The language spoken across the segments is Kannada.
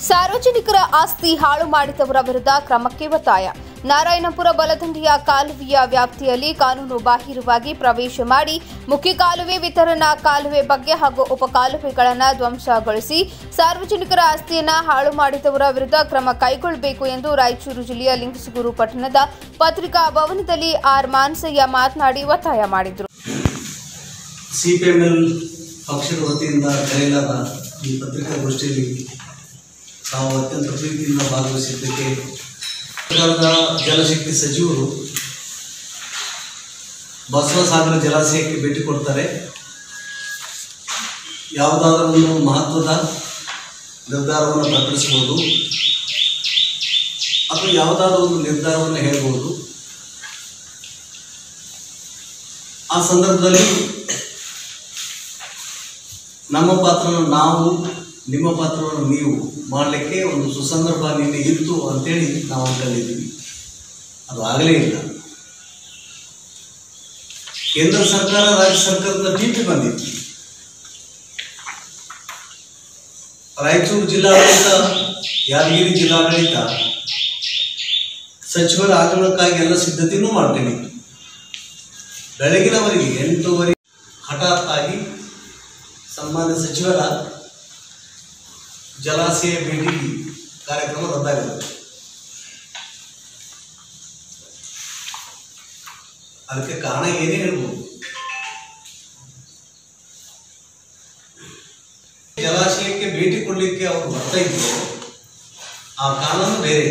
ಸಾರ್ವಜನಿಕರ ಆಸ್ತಿ ಹಾಳು ಮಾಡಿದವರ ವಿರುದ್ಧ ಕ್ರಮಕ್ಕೆ ಒತ್ತಾಯ ನಾರಾಯಣಪುರ ಬಲದಂಡೆಯ ಕಾಲುವೆಯ ವ್ಯಾಪ್ತಿಯಲ್ಲಿ ಕಾನೂನು ಬಾಹಿರವಾಗಿ ಪ್ರವೇಶ ಮಾಡಿ ಮುಖ್ಯ ಕಾಲುವೆ ವಿತರಣಾ ಕಾಲುವೆ ಬಗ್ಗೆ ಹಾಗೂ ಉಪ ಕಾಲುವೆಗಳನ್ನು ಧ್ವಂಸಗೊಳಿಸಿ ಸಾರ್ವಜನಿಕರ ಆಸ್ತಿಯನ್ನ ಹಾಳು ಮಾಡಿದವರ ವಿರುದ್ಧ ಕ್ರಮ ಕೈಗೊಳ್ಳಬೇಕು ಎಂದು ರಾಯಚೂರು ಜಿಲ್ಲೆಯ ಲಿಂಗಸಗೂರು ಪಟ್ಟಣದ ಪತ್ರಿಕಾ ಭವನದಲ್ಲಿ ಆರ್ ಮಾನ್ಸಯ್ಯ ಮಾತನಾಡಿ ಒತ್ತಾಯ ಮಾಡಿದರು ಸಿಪಿಎಂಎಲ್ ಪಕ್ಷದ ವತಿಯಿಂದ ಕರೆಯಲಾದ ಈ ಪತ್ರಿಕಾಗೋಷ್ಠಿಯಲ್ಲಿ ತಾವು ಅತ್ಯಂತ ಪ್ರೀತಿಯಿಂದ ಭಾಗವಹಿಸಿದ್ದಕ್ಕೆ ಸರ್ಕಾರದ ಜಲಶಕ್ತಿ ಸಚಿವರು ಬಸವಸಾಗರ ಜಲಾಶಯಕ್ಕೆ ಭೇಟಿ ಕೊಡ್ತಾರೆ ಯಾವುದಾದ್ರೂ ಒಂದು ಮಹತ್ವದ ನಿರ್ಧಾರವನ್ನು ಪ್ರಕಟಿಸ್ಬೋದು ಅಥವಾ ಯಾವುದಾದ್ರೂ ಒಂದು ನಿರ್ಧಾರವನ್ನು ಹೇಳ್ಬೋದು ಆ ಸಂದರ್ಭದಲ್ಲಿ ನಮ್ಮ ಪಾತ್ರವನ್ನು ನಾವು ನಿಮ್ಮ ಪಾತ್ರವನ್ನು ನೀವು ಮಾಡಲಿಕ್ಕೆ ಒಂದು ಸುಸಂದರ್ಭ ನಿನ್ನೆ ಇತ್ತು ಅಂತೇಳಿ ನಾವು ಅನ್ಕೊಂಡಿದ್ದೀವಿ ಅದು ಆಗಲೇ ಇಲ್ಲ ಕೇಂದ್ರ ಸರ್ಕಾರ ರಾಜ್ಯ ಸರ್ಕಾರದ ಟಿ ಪಿ ಬಂದಿತ್ತು ರಾಯಚೂರು ಜಿಲ್ಲಾಡಳಿತ ಯಾದಗಿರಿ ಜಿಲ್ಲಾಡಳಿತ ಸಚಿವರ ಆಗಮನಕ್ಕಾಗಿ ಎಲ್ಲ ಸಿದ್ಧತೆಯೂ ಮಾಡ್ಕೊಂಡಿತ್ತು ಬೆಳಗಿನವರೆಗೆ ಎಂಟೂವರೆ ಹಠಾತ್ ಆಗಿ ಸನ್ಮಾನ್ಯ ಸಚಿವರ ಜಲಾಶಯ ಭೇಟಿ ಕಾರ್ಯಕ್ರಮ ರದ್ದಾಗಿದೆ ಅದಕ್ಕೆ ಕಾರಣ ಏನೇ ಹೇಳ್ಬೋದು ಜಲಾಶಯಕ್ಕೆ ಭೇಟಿ ಕೊಡಲಿಕ್ಕೆ ಅವರು ಬರ್ತಾ ಇದ್ರು ಆ ಕಾರಣನೂ ಬೇರೆ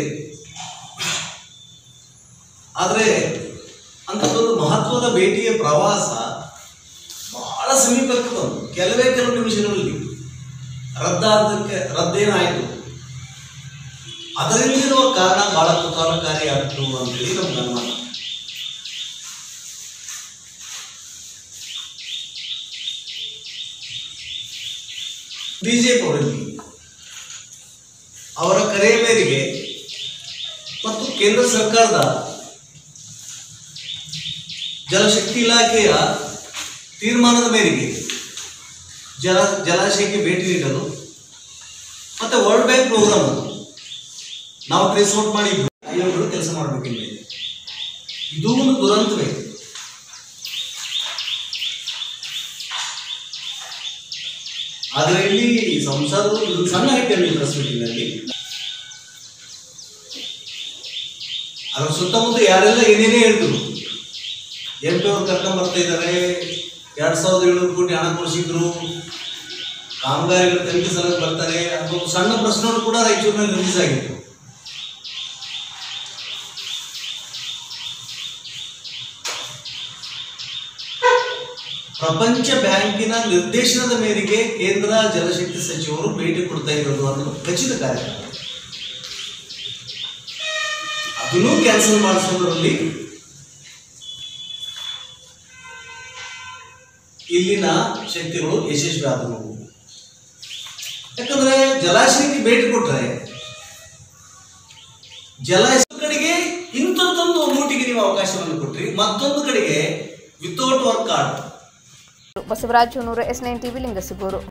ಆದರೆ ಅಂಥದ್ದೊಂದು ಮಹತ್ವದ ಭೇಟಿಯ ಪ್ರವಾಸ ಬಹಳ ಸಮೀಪಕ್ಕೆ ಬಂತು ಕೆಲವೇ ಕೆಲವು ನಿಮಿಷಗಳಲ್ಲಿ ರದ್ದಾದಕ್ಕೆ ರದ್ದೇನಾಯಿತು ಅದರಲ್ಲಿರುವ ಕಾರಣ ಬಹಳ ಕುತೂಹಲಕಾರಿಯಾಗಿತ್ತು ಅಂತೇಳಿ ನಮ್ಗೆ ಅನುಮಾನ ಬಿಜೆಪಿ ಅವರಲ್ಲಿ ಅವರ ಕರೆಯ ಮೇರೆಗೆ ಮತ್ತು ಕೇಂದ್ರ ಸರ್ಕಾರದ ಜಲಶಕ್ತಿ ಇಲಾಖೆಯ ತೀರ್ಮಾನದ ಮೇರೆಗೆ ಜಲ ಜಲಾಶಯಕ್ಕೆ ಭೇಟಿ ನೀಡಲು ಮತ್ತೆ ವರ್ಲ್ಡ್ ಬ್ಯಾಂಕ್ ಪ್ರೋಗ್ರಾಮ್ ಅದು ನಾವು ಟ್ರೇಸ್ ಔಟ್ ಮಾಡಿ ಐವತ್ತು ಕೆಲಸ ಮಾಡಬೇಕಿಲ್ಲ ಇದು ಒಂದು ದುರಂತವೇ ಆದರೆ ಇಲ್ಲಿ ಸಂಸದರು ಇದು ಸಣ್ಣ ರೀತಿಯಲ್ಲಿ ಪ್ರೆಸ್ ಮೀಟಿಂಗ್ನಲ್ಲಿ ಅದರ ಸುತ್ತಮುತ್ತ ಯಾರೆಲ್ಲ ಏನೇನೇ ಹೇಳಿದ್ರು ಎಂ ಪಿ ಅವ್ರು ಕರ್ಕೊಂಡ್ ಬರ್ತಾ ಇದ್ದಾರೆ ಎರಡ್ ಸಾವಿರದ ಏಳ್ನೂರು ಕೋಟಿ ಹಣ ಕೊಡಿಸಿದ್ರು ಕಾಮಗಾರಿಗಳ ತನಿಖೆ ಸಲುವಾಗಿ ಬರ್ತಾರೆ ಅದು ಒಂದು ಸಣ್ಣ ಪ್ರಶ್ನೆ ಕೂಡ ರಾಯಚೂರಿನಲ್ಲಿ ರಿಲೀಸ್ ಆಗಿತ್ತು ಪ್ರಪಂಚ ಬ್ಯಾಂಕಿನ ನಿರ್ದೇಶನದ ಮೇರೆಗೆ ಕೇಂದ್ರ ಜಲಶಕ್ತಿ ಸಚಿವರು ಭೇಟಿ ಕೊಡ್ತಾ ಇರೋದು ಅನ್ನೋದು ಖಚಿತ ಕಾರ್ಯಕ್ರಮ ಅದನ್ನೂ ಕ್ಯಾನ್ಸಲ್ ಮಾಡಿಸೋದ್ರಲ್ಲಿ ಇಲ್ಲಿನ ಶಕ್ತಿಗಳು ಯಶಸ್ವಿ ಆದವು ಯಾಕಂದ್ರೆ ಜಲಾಶಯಕ್ಕೆ ಭೇಟಿ ಕೊಟ್ರೆ ಜಲಾಶಯ ಕಡೆಗೆ ಇಂಥದ್ದೊಂದು ಮೂಟಿಗೆ ನೀವು ಅವಕಾಶವನ್ನು ಕೊಟ್ರಿ ಮತ್ತೊಂದು ಕಡೆಗೆ ವಿತೌಟ್ ವರ್ಕ್ ಕಾರ್ಡ್ ಬಸವರಾಜ್ ನೂರ ಎಸ್ ನೈನ್ ಟಿವಿ ಲಿಂಗಸಗೂರು